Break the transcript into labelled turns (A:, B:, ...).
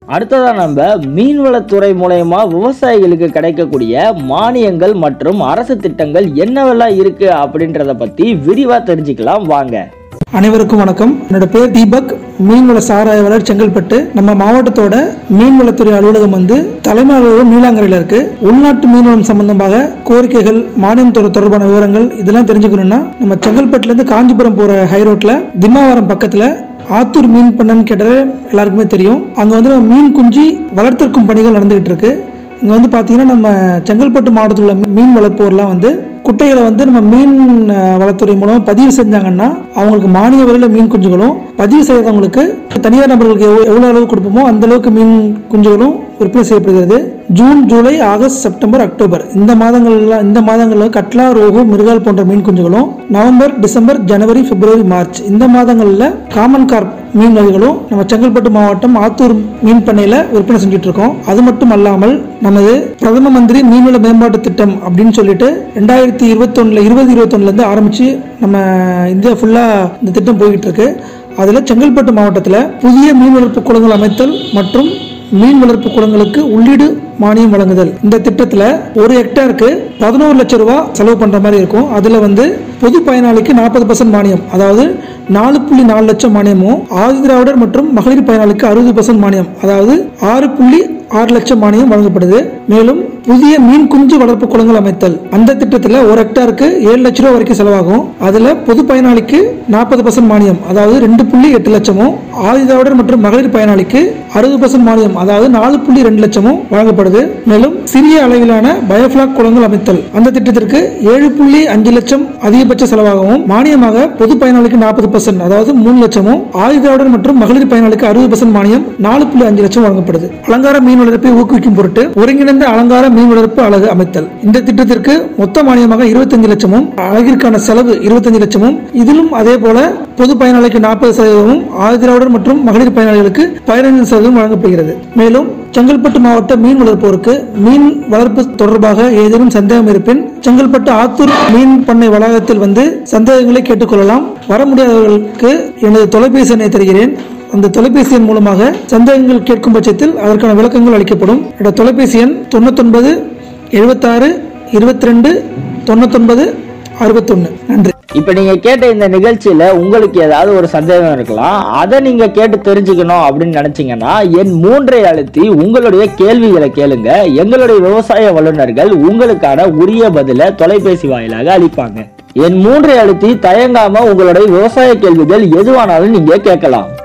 A: அடுத்ததா நம்ம மீன்வளத்துறை மூலயமா விவசாயிகளுக்கு கிடைக்கக்கூடிய மானியங்கள் மற்றும் அரசு திட்டங்கள் என்னவெல்லாம் இருக்கு அப்படின்றத பத்தி விரிவா தெரிஞ்சுக்கலாம் வாங்க
B: அனைவருக்கும் வணக்கம் என்னோட பேர் தீபக் மீன்வள சாராயவாளர் செங்கல்பட்டு நம்ம மாவட்டத்தோட மீன்வளத்துறை அலுவலகம் வந்து தலைமை அலுவலகம் நீலாங்கரையில் இருக்கு உள்நாட்டு மீன்வளம் சம்பந்தமாக கோரிக்கைகள் மானியம் தொட- தொடர்பான விவரங்கள் இதெல்லாம் தெரிஞ்சுக்கணும்னா நம்ம செங்கல்பட்டுல இருந்து காஞ்சிபுரம் போற ஹைரோட்ல திம்மாவரம் பக்கத்துல ஆத்தூர் மீன் பண்ணன்னு கேட்டாலே எல்லாருக்குமே தெரியும் அங்க வந்து நம்ம மீன் குஞ்சு வளர்த்திருக்கும் பணிகள் நடந்துகிட்டு இருக்கு இங்க வந்து பாத்தீங்கன்னா நம்ம செங்கல்பட்டு மாவட்டத்தில் உள்ள மீன் வளர்ப்போர்லாம் வந்து குட்டைகளை வந்து நம்ம மீன் அஹ், வளத்துறை மூலம் பதிவு செஞ்சாங்கன்னா அவங்களுக்கு மானிய விலையில மீன் குஞ்சுகளும் பதிவு செய்யாதவங்களுக்கு தனியார் நபர்களுக்கு எவ்வளவு எவ்வளவு அளவு கொடுப்போமோ அந்த அளவுக்கு மீன் குஞ்சுகளும் விற்பனை செய்யப்படுகிறது June July August September October இந்த மாதங்கள்ல இந்த மாதங்களில் கட்லா ரோகு மிருகால் போன்ற மீன் குஞ்சுகளும் நவம்பர் டிசம்பர் ஜனவரி பிப்ரவரி மார்ச் இந்த மாதங்களில் காமன் கார்ப் மீன் வகைகளும் நம்ம செங்கல்பட்டு மாவட்டம் ஆத்தூர் மீன் பண்ணையில விற்பனை செஞ்சுட்டு இருக்கோம் அது மட்டும் அல்லாமல் நமது பிரதம மந்திரி மீன்வள மேம்பாட்டு திட்டம் அப்படின்னு சொல்லிட்டு ரெண்டாயிரத்தி இருபத்தொன்னுல இருபது இருபத்தொன்னுல இருந்து ஆரம்பிச்சு நம்ம இந்தியா ஃபுல்லா இந்த திட்டம் போய்கிட்டு இருக்கு அதுல செங்கல்பட்டு மாவட்டத்தில் புதிய மீன் வளர்ப்பு குளங்கள் அமைத்தல் மற்றும் மீன் வளர்ப்பு குளங்களுக்கு உள்ளீடு மானியம் வழங்குதல் இந்த திட்டத்துல ஒரு ஹெக்டேருக்கு பதினோரு லட்சம் ரூபாய் செலவு பண்ற மாதிரி இருக்கும் அதுல வந்து பொது பயனாளிக்கு நாற்பது பர்சன்ட் மானியம் அதாவது நாலு புள்ளி நாலு லட்சம் மானியமும் ஆதி திராவிடர் மற்றும் மகளிர் பயனாளிக்கு அறுபது பர்சன்ட் மானியம் அதாவது ஆறு புள்ளி ஆறு லட்சம் மானியம் வழங்கப்படுது மேலும் புதிய மீன் குஞ்சு வளர்ப்பு குளங்கள் அமைத்தல் அந்த திட்டத்தில் ஒரு ஹெக்டாருக்கு ஏழு லட்ச ரூபா வரைக்கும் செலவாகும் அதுல பொது பயனாளிக்கு நாற்பது பர்சன்ட் மானியம் அதாவது ரெண்டு புள்ளி எட்டு லட்சமும் ஆதிதாவிடர் மற்றும் மகளிர் பயனாளிக்கு அறுபது பர்சன்ட் மானியம் அதாவது நாலு புள்ளி ரெண்டு லட்சமும் வழங்கப்படுது மேலும் சிறிய அளவிலான பயோஃபிளாக் குளங்கள் அமைத்தல் அந்த திட்டத்திற்கு ஏழு புள்ளி அஞ்சு லட்சம் அதிகபட்ச செலவாகவும் மானியமாக பொது பயனாளிக்கு நாற்பது பர்சன்ட் அதாவது மூணு லட்சமும் ஆதிதாவிடர் மற்றும் மகளிர் பயனாளிக்கு அறுபது பர்சன்ட் மானியம் நாலு புள்ளி அஞ்சு லட்சம் வழங்கப்படுது அலங்கார மீன் வளர்ப்பை ஊக்குவிக்கும் பொருட்டு ஒருங்கிணைந்த அலங்கார மீன் வளர்ப்பு அலகு அமைத்தல் இந்த திட்டத்திற்கு மொத்த மானியமாக இருபத்தஞ்சு லட்சமும் அழகிற்கான செலவு இருபத்தஞ்சு லட்சமும் இதிலும் அதே போல பொது பயனாளிக்கு நாற்பது சதவீதமும் ஆதிதிராவிடர் மற்றும் மகளிர் பயனாளிகளுக்கு பதினைந்து சதவீதம் வழங்கப்படுகிறது மேலும் செங்கல்பட்டு மாவட்ட மீன் வளர்ப்போருக்கு மீன் வளர்ப்பு தொடர்பாக ஏதேனும் சந்தேகம் இருப்பின் செங்கல்பட்டு ஆத்தூர் மீன் பண்ணை வளாகத்தில் வந்து சந்தேகங்களை கேட்டுக்கொள்ளலாம் வர முடியாதவர்களுக்கு எனது தொலைபேசி எண்ணை தருகிறேன் அந்த தொலைபேசி எண் மூலமாக சந்தேகங்கள் கேட்கும் பட்சத்தில் அதற்கான விளக்கங்கள் அளிக்கப்படும் என்னோட தொலைபேசி எண் தொண்ணூத்தொன்பது எழுபத்தாறு இருபத்தி ரெண்டு தொண்ணூத்தொன்பது அறுபத்தொன்று நன்றி
A: இப்ப நீங்க கேட்ட இந்த நிகழ்ச்சியில உங்களுக்கு ஏதாவது ஒரு சந்தேகம் இருக்கலாம் அதை நீங்க கேட்டு தெரிஞ்சுக்கணும் அப்படின்னு நினைச்சீங்கன்னா என் மூன்றை அழுத்தி உங்களுடைய கேள்விகளை கேளுங்க எங்களுடைய விவசாய வல்லுநர்கள் உங்களுக்கான உரிய பதில தொலைபேசி வாயிலாக அளிப்பாங்க என் மூன்றை அழுத்தி தயங்காம உங்களுடைய விவசாய கேள்விகள் எதுவானாலும் நீங்க கேட்கலாம்